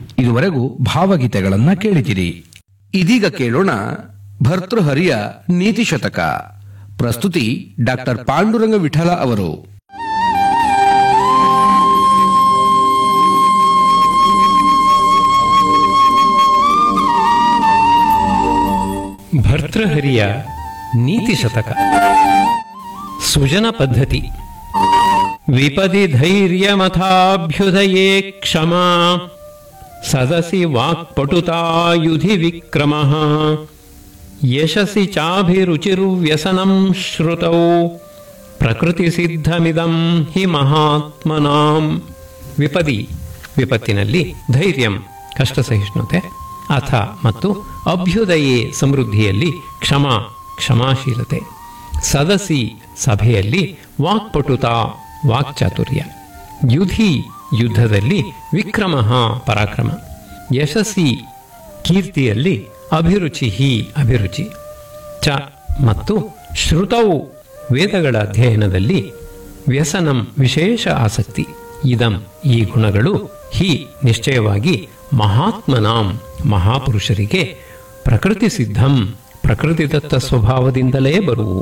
ಇದುವರೆಗೂ ಭಾವಗೀತೆಗಳನ್ನ ಕೇಳಿದಿರಿ ಇದೀಗ ಕೇಳೋಣ ಭರ್ತೃಹರಿಯ ನೀತಿ ಶತಕ ಪ್ರಸ್ತುತಿ ಡಾಕ್ಟರ್ ಪಾಂಡುರಂಗ ವಿಠಲ ಅವರು ಭರ್ತೃಹರಿಯ ನೀತಿ ಶತಕ ಸುಜನ ಪದ್ಧತಿ ವಿಪದಿ ಧೈರ್ಯಮಥಾಭ್ಯುದಯೇ ಕ್ಷಮಾ ಸದಸಿ ವಾಕ್ಪಟುತಾಯುಧಿ ವಿಕ್ರಮ ಯಶಸಿ ಚಾಭಿರುಚಿರ್ವ್ಯಸನಂ ಶ್ರುತೌ ಪ್ರಕೃತಿ ಸಿದ್ಧಮಿದಂ ಹಿ ಮಹಾತ್ಮನಾಂ ವಿಪದಿ ವಿಪತ್ತಿನಲ್ಲಿ ಧೈರ್ಯಂ ಕಷ್ಟ ಸಹಿಷ್ಣುತೆ ಅಥ ಮತ್ತು ಅಭ್ಯುದಯೇ ಸಮೃದ್ಧಿಯಲ್ಲಿ ಕ್ಷಮ ಕ್ಷಮಾಶೀಲತೆ ಸದಸಿ ಸಭೆಯಲ್ಲಿ ವಾಕ್ಪಟುತ ವಾಕ್ಚಾತುರ್ಯ ಯುಧಿ ಯುದ್ಧದಲ್ಲಿ ವಿಕ್ರಮ ಪರಾಕ್ರಮ ಯಶಸ್ಸಿ ಕೀರ್ತಿಯಲ್ಲಿ ಅಭಿರುಚಿ ಅಭಿರುಚಿ ಚ ಮತ್ತು ಶ್ರುತವು ವೇದಗಳ ಅಧ್ಯಯನದಲ್ಲಿ ವ್ಯಸನಂ ವಿಶೇಷ ಆಸಕ್ತಿ ಇದಂ ಈ ಗುಣಗಳು ಹಿ ನಿಶ್ಚಯವಾಗಿ ಮಹಾತ್ಮನಾಂ ಮಹಾಪುರುಷರಿಗೆ ಪ್ರಕೃತಿ ಸಿದ್ಧಂ ಪ್ರಕೃತಿದತ್ತ ಸ್ವಭಾವದಿಂದಲೇ ಬರುವು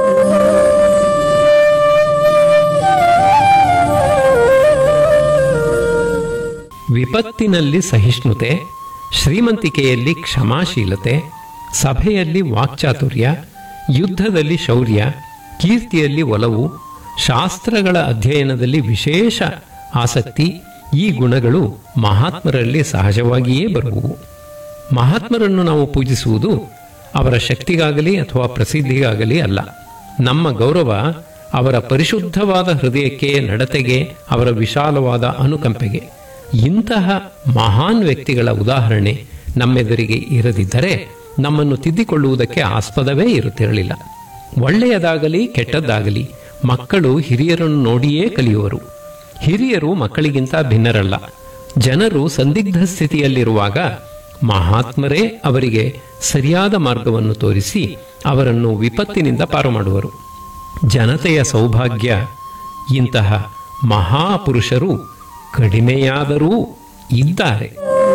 ವಿಪತ್ತಿನಲ್ಲಿ ಸಹಿಷ್ಣುತೆ ಶ್ರೀಮಂತಿಕೆಯಲ್ಲಿ ಕ್ಷಮಾಶೀಲತೆ ಸಭೆಯಲ್ಲಿ ವಾಕ್ಚಾತುರ್ಯ ಯುದ್ಧದಲ್ಲಿ ಶೌರ್ಯ ಕೀರ್ತಿಯಲ್ಲಿ ಒಲವು ಶಾಸ್ತ್ರಗಳ ಅಧ್ಯಯನದಲ್ಲಿ ವಿಶೇಷ ಆಸಕ್ತಿ ಈ ಗುಣಗಳು ಮಹಾತ್ಮರಲ್ಲಿ ಸಹಜವಾಗಿಯೇ ಬರುವು ಮಹಾತ್ಮರನ್ನು ನಾವು ಪೂಜಿಸುವುದು ಅವರ ಶಕ್ತಿಗಾಗಲಿ ಅಥವಾ ಪ್ರಸಿದ್ಧಿಗಾಗಲಿ ಅಲ್ಲ ನಮ್ಮ ಗೌರವ ಅವರ ಪರಿಶುದ್ಧವಾದ ಹೃದಯಕ್ಕೆ ನಡತೆಗೆ ಅವರ ವಿಶಾಲವಾದ ಅನುಕಂಪೆಗೆ ಇಂತಹ ಮಹಾನ್ ವ್ಯಕ್ತಿಗಳ ಉದಾಹರಣೆ ನಮ್ಮೆದುರಿಗೆ ಇರದಿದ್ದರೆ ನಮ್ಮನ್ನು ತಿದ್ದಿಕೊಳ್ಳುವುದಕ್ಕೆ ಆಸ್ಪದವೇ ಇರುತ್ತಿರಲಿಲ್ಲ ಒಳ್ಳೆಯದಾಗಲಿ ಕೆಟ್ಟದ್ದಾಗಲಿ ಮಕ್ಕಳು ಹಿರಿಯರನ್ನು ನೋಡಿಯೇ ಕಲಿಯುವರು ಹಿರಿಯರು ಮಕ್ಕಳಿಗಿಂತ ಭಿನ್ನರಲ್ಲ ಜನರು ಸಂದಿಗ್ಧ ಸ್ಥಿತಿಯಲ್ಲಿರುವಾಗ ಮಹಾತ್ಮರೇ ಅವರಿಗೆ ಸರಿಯಾದ ಮಾರ್ಗವನ್ನು ತೋರಿಸಿ ಅವರನ್ನು ವಿಪತ್ತಿನಿಂದ ಪಾರು ಮಾಡುವರು ಜನತೆಯ ಸೌಭಾಗ್ಯ ಇಂತಹ ಮಹಾಪುರುಷರು ಕಡಿಮೆಯಾದರೂ ಇದ್ದಾರೆ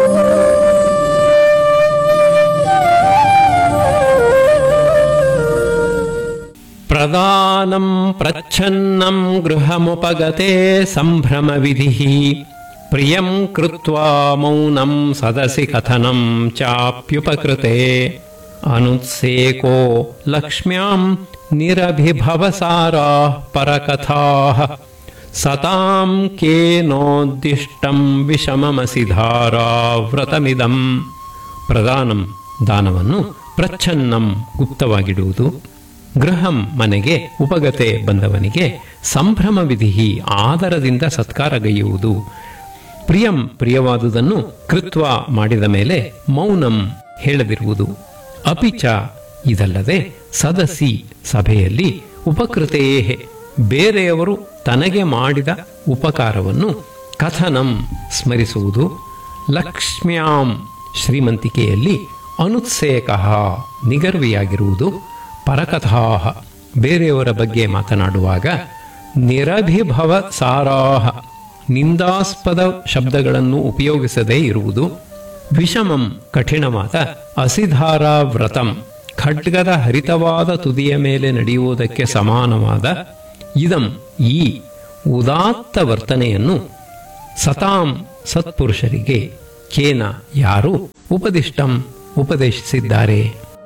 ಪ್ರದಾನಂ ಪ್ರಚ್ಛನ್ನಂ ಗೃಹಮುಪಗತೆ ಸಂಭ್ರಮ ವಿಧಿ ಪ್ರಿಯಂ ಕೃತ್ವಾ ಮೌನಂ ಸದಸಿ ಕಥನಂ ಚಾಪ್ಯುಪಕೃತೆ ಅನುತ್ಸೇಕೋ ಲಕ್ಷ್ಮ್ಯಾಂ ನಿರಭಿಭವಸಾರಾ ಪರಕಥಾಃ ಸತಾಂ ಕೇನೋದ್ದಿಷ್ಟಂ ವಿಷಮಮಸಿ ಧಾರಾವ್ರತಮಿದಂ ಪ್ರದಾನಂ ದಾನವನ್ನು ಪ್ರಚ್ಛನ್ನಂ ಗುಪ್ತವಾಗಿಡುವುದು ಗೃಹಂ ಮನೆಗೆ ಉಪಗತೆ ಬಂದವನಿಗೆ ಸಂಭ್ರಮ ವಿಧಿ ಆದರದಿಂದ ಸತ್ಕಾರಗೈಯುವುದು ಪ್ರಿಯಂ ಪ್ರಿಯವಾದುದನ್ನು ಕೃತ್ವ ಮಾಡಿದ ಮೇಲೆ ಮೌನಂ ಹೇಳದಿರುವುದು ಅಪಿಚ ಇದಲ್ಲದೆ ಸದಸಿ ಸಭೆಯಲ್ಲಿ ಉಪಕೃತೆಯೇ ಬೇರೆಯವರು ತನಗೆ ಮಾಡಿದ ಉಪಕಾರವನ್ನು ಕಥನಂ ಸ್ಮರಿಸುವುದು ಲಕ್ಷ್ಮ್ಯಾಂ ಶ್ರೀಮಂತಿಕೆಯಲ್ಲಿ ಅನುತ್ಸೇಕ ನಿಗರ್ವಿಯಾಗಿರುವುದು ಪರಕಥಾ ಬೇರೆಯವರ ಬಗ್ಗೆ ಮಾತನಾಡುವಾಗ ನಿರಭಿಭವ ಸಾರಾಹ ನಿಂದಾಸ್ಪದ ಶಬ್ದಗಳನ್ನು ಉಪಯೋಗಿಸದೇ ಇರುವುದು ವಿಷಮಂ ಕಠಿಣವಾದ ಅಸಿಧಾರಾ ವ್ರತಂ ಖಡ್ಗದ ಹರಿತವಾದ ತುದಿಯ ಮೇಲೆ ನಡೆಯುವುದಕ್ಕೆ ಸಮಾನವಾದ ಇದಂ ಈ ಉದಾತ್ತ ವರ್ತನೆಯನ್ನು ಸತಾಂ ಸತ್ಪುರುಷರಿಗೆ ಕೇನ ಯಾರು ಉಪದಿಷ್ಟಂ ಉಪದೇಶಿಸಿದ್ದಾರೆ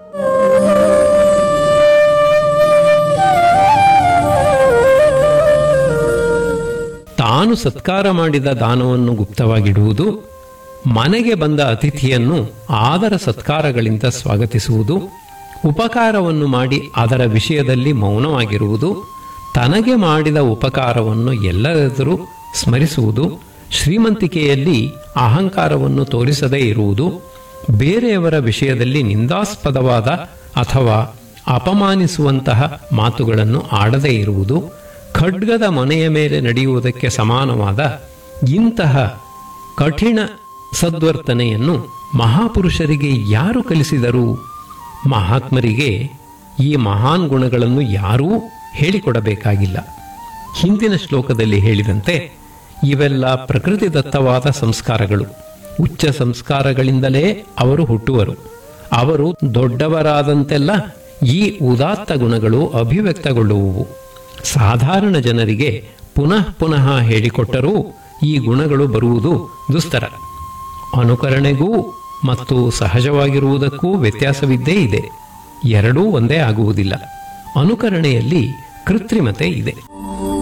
ತಾನು ಸತ್ಕಾರ ಮಾಡಿದ ದಾನವನ್ನು ಗುಪ್ತವಾಗಿಡುವುದು ಮನೆಗೆ ಬಂದ ಅತಿಥಿಯನ್ನು ಆದರ ಸತ್ಕಾರಗಳಿಂದ ಸ್ವಾಗತಿಸುವುದು ಉಪಕಾರವನ್ನು ಮಾಡಿ ಅದರ ವಿಷಯದಲ್ಲಿ ಮೌನವಾಗಿರುವುದು ತನಗೆ ಮಾಡಿದ ಉಪಕಾರವನ್ನು ಎಲ್ಲರೆದುರು ಸ್ಮರಿಸುವುದು ಶ್ರೀಮಂತಿಕೆಯಲ್ಲಿ ಅಹಂಕಾರವನ್ನು ತೋರಿಸದೇ ಇರುವುದು ಬೇರೆಯವರ ವಿಷಯದಲ್ಲಿ ನಿಂದಾಸ್ಪದವಾದ ಅಥವಾ ಅಪಮಾನಿಸುವಂತಹ ಮಾತುಗಳನ್ನು ಆಡದೇ ಇರುವುದು ಖಡ್ಗದ ಮನೆಯ ಮೇಲೆ ನಡೆಯುವುದಕ್ಕೆ ಸಮಾನವಾದ ಇಂತಹ ಕಠಿಣ ಸದ್ವರ್ತನೆಯನ್ನು ಮಹಾಪುರುಷರಿಗೆ ಯಾರು ಕಲಿಸಿದರು ಮಹಾತ್ಮರಿಗೆ ಈ ಮಹಾನ್ ಗುಣಗಳನ್ನು ಯಾರೂ ಹೇಳಿಕೊಡಬೇಕಾಗಿಲ್ಲ ಹಿಂದಿನ ಶ್ಲೋಕದಲ್ಲಿ ಹೇಳಿದಂತೆ ಇವೆಲ್ಲ ಪ್ರಕೃತಿದತ್ತವಾದ ಸಂಸ್ಕಾರಗಳು ಉಚ್ಚ ಸಂಸ್ಕಾರಗಳಿಂದಲೇ ಅವರು ಹುಟ್ಟುವರು ಅವರು ದೊಡ್ಡವರಾದಂತೆಲ್ಲ ಈ ಉದಾತ್ತ ಗುಣಗಳು ಅಭಿವ್ಯಕ್ತಗೊಳ್ಳುವುವು ಸಾಧಾರಣ ಜನರಿಗೆ ಪುನಃ ಪುನಃ ಹೇಳಿಕೊಟ್ಟರೂ ಈ ಗುಣಗಳು ಬರುವುದು ದುಸ್ತರ ಅನುಕರಣೆಗೂ ಮತ್ತು ಸಹಜವಾಗಿರುವುದಕ್ಕೂ ವ್ಯತ್ಯಾಸವಿದ್ದೇ ಇದೆ ಎರಡೂ ಒಂದೇ ಆಗುವುದಿಲ್ಲ ಅನುಕರಣೆಯಲ್ಲಿ ಕೃತ್ರಿಮತೆ ಇದೆ